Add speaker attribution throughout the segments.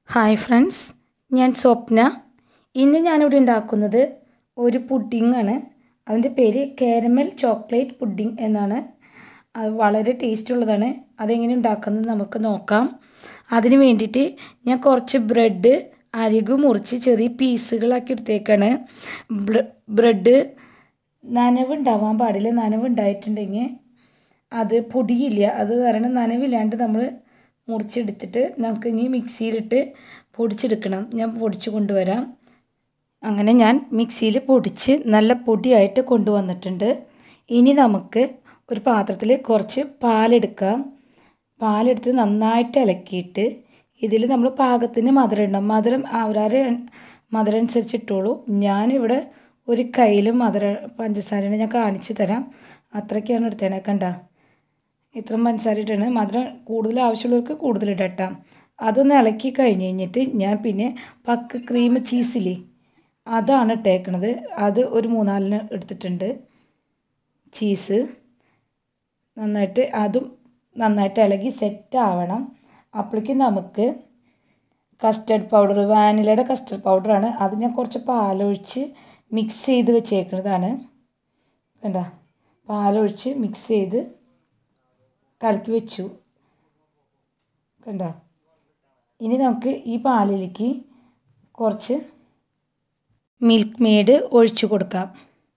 Speaker 1: hi friends ഞാൻ സ്വപ്ന ഇന്ന് ഞാനിവിടെ ഉണ്ടാക്കുന്നത് ഒരു പുഡിങ്ങാണ് അതിൻ്റെ പേര് കാരമൽ ചോക്ലേറ്റ് പുഡിംഗ് എന്നാണ് അത് വളരെ ടേസ്റ്റ് ഉള്ളതാണ് അതെങ്ങനെ ഉണ്ടാക്കുന്നത് നമുക്ക് നോക്കാം അതിന് വേണ്ടിയിട്ട് ഞാൻ കുറച്ച് ബ്രെഡ് അരികു മുറിച്ച് ചെറിയ പീസുകളാക്കി എടുത്തേക്കാണ് ബ്രെഡ് നനവുണ്ടാവാൻ പാടില്ല നനവുണ്ടായിട്ടുണ്ടെങ്കിൽ അത് പൊടിയില്ല അത് കാരണം നനവില്ലാണ്ട് നമ്മൾ മുറിച്ചെടുത്തിട്ട് നമുക്ക് ഇനി മിക്സിയിലിട്ട് പൊടിച്ചെടുക്കണം ഞാൻ പൊടിച്ച് കൊണ്ടുവരാം അങ്ങനെ ഞാൻ മിക്സിയിൽ പൊടിച്ച് നല്ല പൊടിയായിട്ട് കൊണ്ടുവന്നിട്ടുണ്ട് ഇനി നമുക്ക് ഒരു പാത്രത്തിൽ കുറച്ച് പാലെടുക്കാം പാലെടുത്ത് നന്നായിട്ട് ഇളക്കിയിട്ട് ഇതിൽ നമ്മൾ പാകത്തിന് മധുരം ഇടണം മധുരം അവരാരെ മധുരം അനുസരിച്ച് ഇട്ടോളൂ ഞാനിവിടെ ഒരു കയ്യിൽ മധുര പഞ്ചസാരയാണ് ഞാൻ കാണിച്ചു തരാം അത്രയ്ക്കാണ് എടുത്തേനെ കണ്ട ഇത്രയും പഞ്ചസാര ഇട്ടാണ് മധുരം കൂടുതൽ ആവശ്യമുള്ളവർക്ക് കൂടുതൽ ഇടട്ടാം അതൊന്ന് ഇളക്കി കഴിഞ്ഞ് കഴിഞ്ഞിട്ട് ഞാൻ പിന്നെ പക്ക് ക്രീം ചീസില്ലേ അതാണ് ഇട്ടേക്കണത് അത് ഒരു മൂന്നാലിന് എടുത്തിട്ടുണ്ട് ചീസ് നന്നായിട്ട് അതും നന്നായിട്ട് ഇളകി സെറ്റ് ആവണം അപ്പോഴേക്കും നമുക്ക് കസ്റ്റർഡ് പൗഡർ വാനിലയുടെ കസ്റ്റർഡ് പൗഡറാണ് അത് ഞാൻ കുറച്ച് പാലൊഴിച്ച് മിക്സ് ചെയ്ത് വെച്ചേക്കുന്നതാണ് കണ്ട പാലൊഴിച്ച് മിക്സ് ചെയ്ത് കലക്കി വെച്ചു കണ്ട ഇനി നമുക്ക് ഈ പാലിലേക്ക് കുറച്ച് മിൽക്ക് മെയ്ഡ് ഒഴിച്ചു കൊടുക്കാം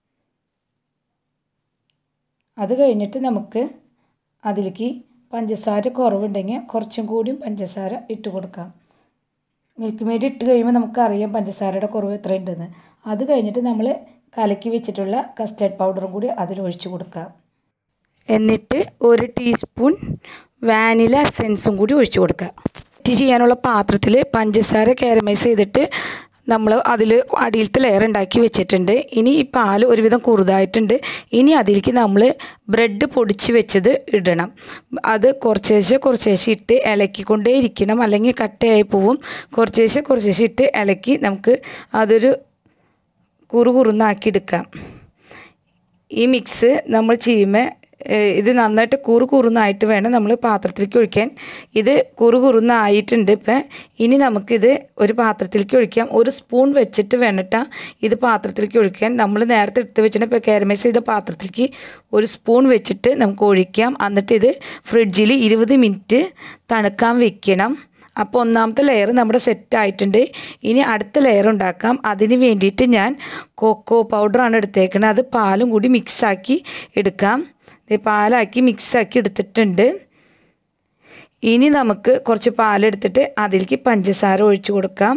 Speaker 1: അത് കഴിഞ്ഞിട്ട് നമുക്ക് അതിലേക്ക് പഞ്ചസാര കുറവുണ്ടെങ്കിൽ കുറച്ചും കൂടിയും പഞ്ചസാര ഇട്ട് കൊടുക്കാം മിൽക്ക് മെയ്ഡ് ഇട്ട് കഴിയുമ്പോൾ നമുക്കറിയാം പഞ്ചസാരയുടെ കുറവ് എത്രയുണ്ടെന്ന് അത് കഴിഞ്ഞിട്ട് നമ്മൾ കലക്കി വെച്ചിട്ടുള്ള കസ്റ്റർഡ് പൗഡറും കൂടി അതിൽ ഒഴിച്ചു കൊടുക്കാം എന്നിട്ട് ഒരു ടീസ്പൂൺ വാനില എസെൻസും കൂടി ഒഴിച്ചു കൊടുക്കുക ഇത് ചെയ്യാനുള്ള പാത്രത്തിൽ പഞ്ചസാര കാരമൈസ് ചെയ്തിട്ട് നമ്മൾ അതിൽ അടിയിലത്തെ ലെയർ ഉണ്ടാക്കി വെച്ചിട്ടുണ്ട് ഇനി ഈ പാൽ ഒരുവിധം കുറുതായിട്ടുണ്ട് ഇനി അതിലേക്ക് നമ്മൾ ബ്രെഡ് പൊടിച്ച് വെച്ചത് ഇടണം അത് കുറച്ചേശ്ശെ കുറച്ചേശ്ശെ ഇട്ട് ഇളക്കിക്കൊണ്ടേ ഇരിക്കണം അല്ലെങ്കിൽ കട്ടയായി പോവും കുറച്ചേശ്ശെ കുറച്ചേശ്ശെ ഇട്ട് ഇളക്കി നമുക്ക് അതൊരു കുറു കുറുന്നാക്കി എടുക്കാം ഈ മിക്സ് നമ്മൾ ചെയ്യുമ്പോൾ ഇത് നന്നായിട്ട് കുറു കുറുന്നായിട്ട് വേണം നമ്മൾ പാത്രത്തിലേക്ക് ഒഴിക്കാൻ ഇത് കുറു കുറുന്നായിട്ടുണ്ട് ഇപ്പം ഇനി നമുക്കിത് ഒരു പാത്രത്തിലേക്ക് ഒഴിക്കാം ഒരു സ്പൂൺ വെച്ചിട്ട് വേണട്ടാ ഇത് പാത്രത്തിലേക്ക് ഒഴിക്കാൻ നമ്മൾ നേരത്തെ എടുത്ത് വെച്ചിട്ട് ഇപ്പോൾ കാരമൈസ് ചെയ്ത പാത്രത്തിലേക്ക് ഒരു സ്പൂൺ വെച്ചിട്ട് നമുക്ക് ഒഴിക്കാം എന്നിട്ട് ഇത് ഫ്രിഡ്ജിൽ ഇരുപത് മിനിറ്റ് തണുക്കാൻ വെക്കണം അപ്പോൾ ഒന്നാമത്തെ ലെയർ നമ്മുടെ സെറ്റ് ആയിട്ടുണ്ട് ഇനി അടുത്ത ലെയർ ഉണ്ടാക്കാം അതിന് വേണ്ടിയിട്ട് ഞാൻ കൊക്കോ പൗഡറാണ് എടുത്തേക്കുന്നത് അത് പാലും കൂടി മിക്സാക്കി എടുക്കാം പാലാക്കി മിക്സാക്കി എടുത്തിട്ടുണ്ട് ഇനി നമുക്ക് കുറച്ച് പാലെടുത്തിട്ട് അതിലേക്ക് പഞ്ചസാര ഒഴിച്ചു കൊടുക്കാം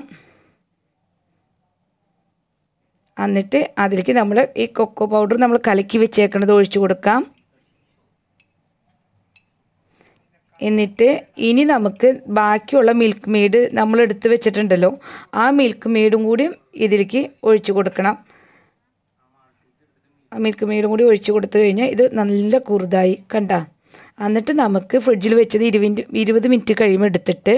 Speaker 1: എന്നിട്ട് അതിലേക്ക് നമ്മൾ ഈ കൊക്കോ പൗഡർ നമ്മൾ കലക്കി വെച്ചേക്കുന്നത് ഒഴിച്ചു കൊടുക്കാം എന്നിട്ട് ഇനി നമുക്ക് ബാക്കിയുള്ള മിൽക്ക് മെയ്ഡ് നമ്മൾ എടുത്ത് വെച്ചിട്ടുണ്ടല്ലോ ആ മിൽക്ക് മെയ്ഡും കൂടി ഇതിലേക്ക് ഒഴിച്ചു കൊടുക്കണം ആ മിൽക്ക് മെയ്ഡും കൂടി ഒഴിച്ചു കൊടുത്തു കഴിഞ്ഞാൽ ഇത് നല്ല കുറുതായി കണ്ട എന്നിട്ട് നമുക്ക് ഫ്രിഡ്ജിൽ വെച്ചത് ഇരുപത് ഇരുപത് മിനിറ്റ് കഴിയുമ്പോൾ എടുത്തിട്ട്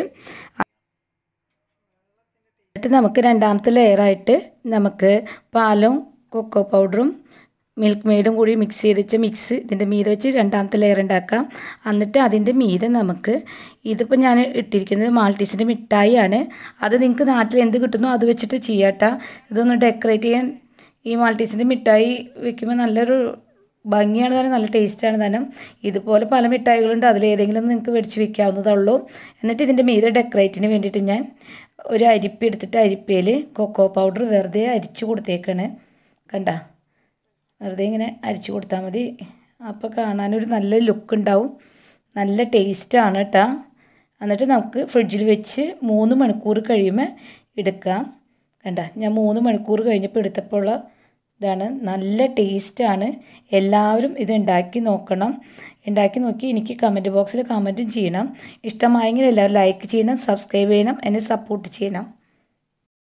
Speaker 1: എന്നിട്ട് നമുക്ക് രണ്ടാമത്തെ ലെയറായിട്ട് നമുക്ക് പാലും കൊക്കോ പൗഡറും മിൽക്ക് മെയ്ഡും കൂടി മിക്സ് ചെയ്ത് വെച്ച മിക്സ് ഇതിൻ്റെ മീതെ വെച്ച് രണ്ടാമത്തെ ലെയർ ഉണ്ടാക്കാം എന്നിട്ട് അതിൻ്റെ മീതെ നമുക്ക് ഇതിപ്പോൾ ഞാൻ ഇട്ടിരിക്കുന്നത് മാൾട്ടീസിൻ്റെ മിഠായിയാണ് അത് നിങ്ങൾക്ക് നാട്ടിൽ എന്ത് കിട്ടുന്നോ അത് വെച്ചിട്ട് ചെയ്യാട്ടോ ഇതൊന്ന് ഡെക്കറേറ്റ് ചെയ്യാൻ ഈ മാൾട്ടീസിൻ്റെ മിഠായി വെക്കുമ്പോൾ നല്ലൊരു ഭംഗിയാണ് തന്നെ നല്ല ടേസ്റ്റാണ് തന്നെ ഇതുപോലെ പല മിഠായികളുണ്ട് അതിലേതെങ്കിലും നിങ്ങൾക്ക് മേടിച്ച് വെക്കാവുന്നതേ ഉള്ളൂ എന്നിട്ട് ഇതിൻ്റെ മീതെ ഡെക്കറേറ്റിന് വേണ്ടിയിട്ട് ഞാൻ ഒരു അരിപ്പ എടുത്തിട്ട് അരിപ്പയിൽ കൊക്കോ പൗഡർ വെറുതെ അരിച്ചു കൊടുത്തേക്കാണ് കണ്ട വെറുതെ ഇങ്ങനെ അരിച്ചു കൊടുത്താൽ മതി അപ്പോൾ കാണാനൊരു നല്ല ലുക്ക് ഉണ്ടാവും നല്ല ടേസ്റ്റാണ് കേട്ടോ എന്നിട്ട് നമുക്ക് ഫ്രിഡ്ജിൽ വെച്ച് മൂന്ന് മണിക്കൂർ കഴിയുമ്പോൾ എടുക്കാം കണ്ട ഞാൻ മൂന്ന് മണിക്കൂർ കഴിഞ്ഞപ്പോൾ എടുത്തപ്പോൾ ഉള്ള ഇതാണ് നല്ല ടേസ്റ്റാണ് എല്ലാവരും ഇത് ഉണ്ടാക്കി നോക്കണം ഉണ്ടാക്കി നോക്കി എനിക്ക് കമൻറ്റ് ബോക്സിൽ കമൻറ്റും ചെയ്യണം ഇഷ്ടമായെങ്കിൽ എല്ലാവരും ലൈക്ക് ചെയ്യണം സബ്സ്ക്രൈബ് ചെയ്യണം എന്നെ സപ്പോർട്ട് ചെയ്യണം